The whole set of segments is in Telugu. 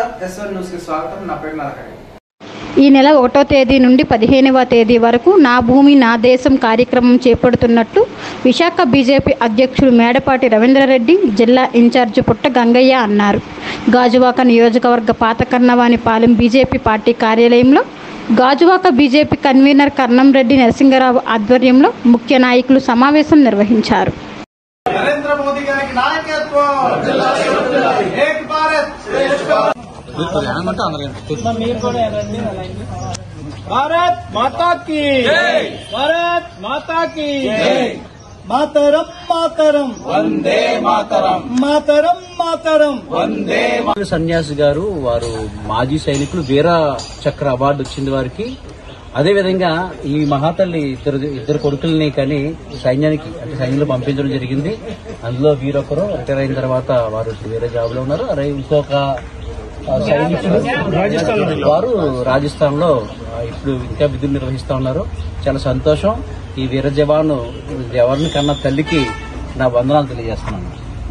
నమస్కారం ఎస్ వన్ న్యూస్కి స్వాగతం నా పేరు నరకడి ఈ నెల ఒకటో తేదీ నుండి పదిహేనవ తేదీ వరకు నా భూమి నా దేశం కార్యక్రమం చేపడుతున్నట్లు విశాఖ బీజేపీ అధ్యక్షుడు మేడపాటి రవీంద్రారెడ్డి జిల్లా ఇన్ఛార్జి పుట్ట గంగయ్య అన్నారు గాజువాక నియోజకవర్గ పాత కన్నవానిపాలెం బీజేపీ పార్టీ కార్యాలయంలో గాజువాక బీజేపీ కన్వీనర్ కర్ణంరెడ్డి నరసింగరావు ఆధ్వర్యంలో ముఖ్య నాయకులు సమావేశం నిర్వహించారు నరేంద్ర మోదీ గారికి నాయకత్వం ఏక్ భారత్ भारत माता की भारत माता की मातरम मातरम वंदे मातरम मातरम मातरम वंदे సన్యాసి గారు వారు మాజీ సైనికులు వీర చక్ర అవార్డు వచ్చింది వారికి అదే విధంగా ఈ మహాతల్లి ఇద్దరు ఇద్దరు కొడుకుల్ని కానీ సైన్యానికి అంటే సైన్యంలో పంపించడం జరిగింది అందులో వీరొకరు రిటైర్ అయిన తర్వాత వారు ఇప్పుడు వేరే జాబ్ లో ఉన్నారు అదే ఇంకొక ఆ, సైనికులు వారు రాజస్థాన్ లో ఇప్పుడు ఇంకా విధులు నిర్వహిస్తా ఉన్నారు చాలా సంతోషం ఈ వీర జవాను జవాన్ కన్నా తల్లికి నా వందనాలు తెలియజేస్తున్నాను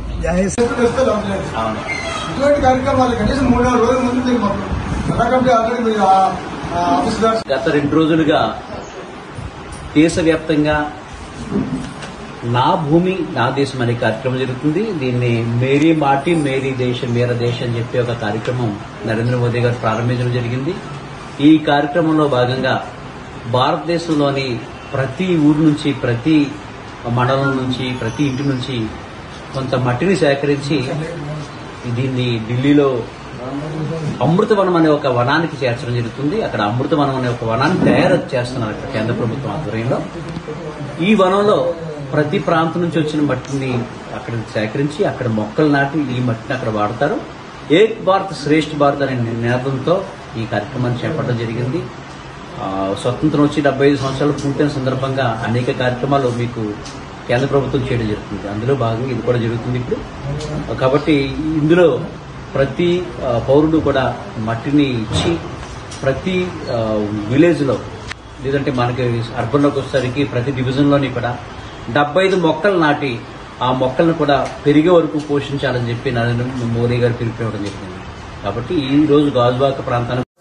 ఇటువంటి కార్యక్రమాలు కనీసం మూడు నాలుగు రోజుల ముందు మీరు మాకు ఎలాగంటే ఆల్రెడీ మీరు ఆ- ఆ ఆఫీస్ దాకా గత రెండు రోజులుగా దేశవ్యాప్తంగా నా భూమి నా దేశం అనే కార్యక్రమం జరుగుతుంది దీన్ని మేరీ మాటి మేరీ దేశం మేర దేశం అని చెప్పి ఒక కార్యక్రమం నరేంద్ర మోదీ గారు ప్రారంభించడం జరిగింది ఈ కార్యక్రమంలో భాగంగా భారతదేశంలోని ప్రతి ఊరు నుంచి ప్రతి మండలం నుంచి ప్రతి ఇంటి నుంచి కొంత మట్టిని సేకరించి దీన్ని ఢిల్లీలో అమృతవనం అనే ఒక వనానికి చేర్చడం జరుగుతుంది అక్కడ అమృతవనం అనే ఒక వనాన్ని తయారు చేస్తున్నారు ఇక్కడ కేంద్ర ప్రభుత్వం ఆధ్వర్యంలో ఈ వనంలో ప్రతి ప్రాంతం నుంచి వచ్చిన మట్టిని అక్కడ సేకరించి అక్కడ మొక్కలు నాటి ఈ మట్టిని అక్కడ వాడతారు ఏక్ భారత్ శ్రేష్ఠ భారత్ అనే నినాదంతో ఈ కార్యక్రమాన్ని చేపట్టడం జరిగింది ఆ, స్వతంత్రం వచ్చి డెబ్బై ఐదు సంవత్సరాలు పూర్తయిన సందర్భంగా అనేక కార్యక్రమాలు మీకు కేంద్ర ప్రభుత్వం చేయడం జరుగుతుంది అందులో భాగంగా ఇది కూడా జరుగుతుంది ఇప్పుడు కాబట్టి ఇందులో ప్రతి ఆ, పౌరుడు కూడా మట్టిని ఇచ్చి ప్రతి ఆ, విలేజ్ లో లేదంటే మనకి అర్బన్లోకి వచ్చేసరికి ప్రతి డివిజన్లోని కూడా డెబ్బై ఐదు మొక్కలు నాటి ఆ మొక్కలను కూడా పెరిగే వరకు పోషించాలని చెప్పి నరేంద్ర మోదీ గారు పిలుపునివ్వడం జరిగింది కాబట్టి ఈ రోజు గాజువాక ప్రాంతానికి